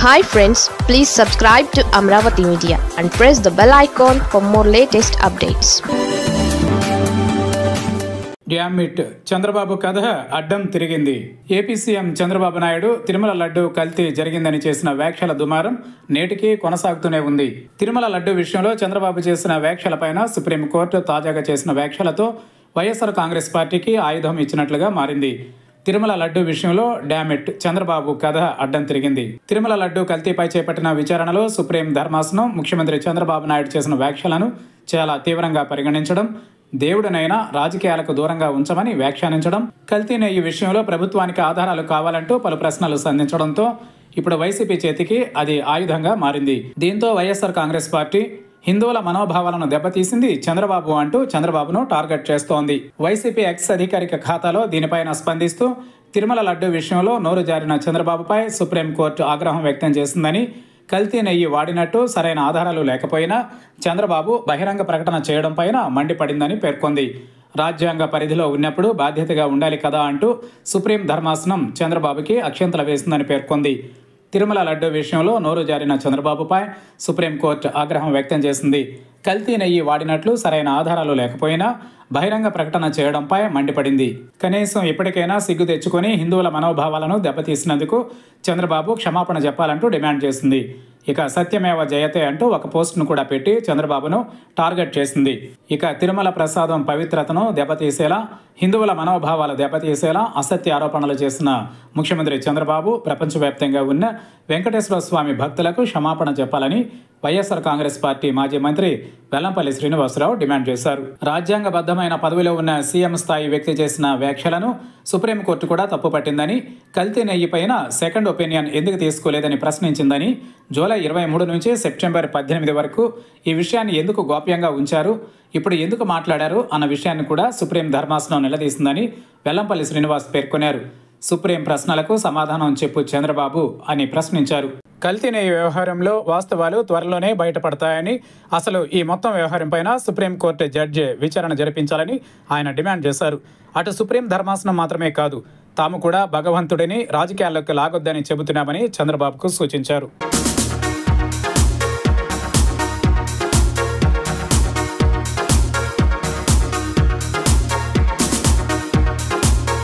hi friends please subscribe to Amaravati media and press the bell icon for more latest updates dammit Chandrababu కథ అడ్డం తిరిగింది AP CM Chandrababu Naidu Tirumala laddu కల్తీ జరిగిందని చేసిన వ్యాఖ్యల దుమారం నేటికి కొనసాగుతూనే ఉంది తిరుమల లడ్డు విషయంలో చంద్రబాబు చేసిన వ్యాఖ్యలపైన సుప్రీంకోర్టు తాజాగా చేసిన వ్యాఖ్యలతో వైఎస్ఆర్ కాంగ్రెస్ పార్టీకి ఆయుధం ఇచ్చినట్లుగా మారింది తిరుమల లడ్డు విషయంలో డామిట్ చంద్రబాబు కథ అడ్డం తిరిగింది తిరుమల లడ్డు కల్తీపై చేపట్టిన విచారణలో సుప్రీం ధర్మాసనం ముఖ్యమంత్రి చంద్రబాబు నాయుడు చేసిన వ్యాఖ్యలను చాలా తీవ్రంగా పరిగణించడం దేవుడినైనా రాజకీయాలకు దూరంగా ఉంచమని వ్యాఖ్యానించడం కల్తీ నెయ్యి విషయంలో ప్రభుత్వానికి ఆధారాలు కావాలంటూ పలు ప్రశ్నలు సంధించడంతో ఇప్పుడు వైసీపీ చేతికి అది ఆయుధంగా మారింది దీంతో వైఎస్ఆర్ కాంగ్రెస్ పార్టీ హిందువుల మనోభావాలను దెబ్బతీసింది చంద్రబాబు అంటూ చంద్రబాబును టార్గెట్ చేస్తోంది వైసీపీ ఎక్స్ అధికారిక ఖాతాలో దీనిపైన స్పందిస్తూ తిరుమల లడ్డు విషయంలో నోరు జారిన చంద్రబాబుపై సుప్రీంకోర్టు ఆగ్రహం వ్యక్తం చేసిందని కల్తీ నెయ్యి వాడినట్టు సరైన ఆధారాలు లేకపోయినా చంద్రబాబు బహిరంగ ప్రకటన చేయడం పైన మండిపడిందని పేర్కొంది రాజ్యాంగ పరిధిలో ఉన్నప్పుడు బాధ్యతగా ఉండాలి కదా అంటూ సుప్రీం ధర్మాసనం చంద్రబాబుకి అక్షంతలు వేసిందని పేర్కొంది తిరుమల లడ్డు విషయంలో నోరు జారిన చంద్రబాబుపై సుప్రీంకోర్టు ఆగ్రహం వ్యక్తం చేసింది కల్తీ నెయ్యి వాడినట్లు సరైన ఆధారాలు లేకపోయినా బహిరంగ ప్రకటన చేయడంపై మండిపడింది కనీసం ఇప్పటికైనా సిగ్గు తెచ్చుకొని హిందువుల మనోభావాలను దెబ్బతీసినందుకు చంద్రబాబు క్షమాపణ చెప్పాలంటూ డిమాండ్ చేసింది ఇక సత్యమేవ జయతే అంటూ ఒక పోస్టును కూడా పెట్టి చంద్రబాబును టార్గెట్ చేసింది ఇక తిరుమల ప్రసాదం పవిత్రతను దెబ్బతీసేలా హిందువుల మనోభావాలు దెబ్బతీసేలా అసత్య ఆరోపణలు చేసిన ముఖ్యమంత్రి చంద్రబాబు ప్రపంచవ్యాప్తంగా ఉన్న వెంకటేశ్వర స్వామి భక్తులకు క్షమాపణ చెప్పాలని వైఎస్ఆర్ కాంగ్రెస్ పార్టీ మాజీ మంత్రి వెల్లంపల్లి శ్రీనివాసరావు డిమాండ్ చేశారు రాజ్యాంగబద్ధమైన పదవిలో ఉన్న సీఎం స్థాయి వ్యక్తి చేసిన వ్యాఖ్యలను సుప్రీంకోర్టు కూడా తప్పుపట్టిందని కల్తీ నెయ్యిపైన సెకండ్ ఒపీనియన్ ఎందుకు తీసుకోలేదని ప్రశ్నించిందని జూలై ఇరవై మూడు నుంచి సెప్టెంబర్ పద్దెనిమిది వరకు ఈ విషయాన్ని ఎందుకు గోప్యంగా ఉంచారు ఇప్పుడు ఎందుకు మాట్లాడారు అన్న విషయాన్ని కూడా సుప్రీం ధర్మాసనం నిలదీసిందని వెల్లంపల్లి శ్రీనివాస్ పేర్కొన్నారు సుప్రీం ప్రశ్నలకు సమాధానం చెప్పు చంద్రబాబు అని ప్రశ్నించారు కల్తీ నెయ్యి వ్యవహారంలో వాస్తవాలు త్వరలోనే బయటపడతాయని అసలు ఈ మొత్తం వ్యవహారంపైన సుప్రీంకోర్టు జడ్జి విచారణ జరిపించాలని ఆయన డిమాండ్ చేశారు అటు సుప్రీం ధర్మాసనం మాత్రమే కాదు తాము కూడా భగవంతుడిని రాజకీయాల్లోకి లాగొద్దని చెబుతున్నామని చంద్రబాబుకు సూచించారు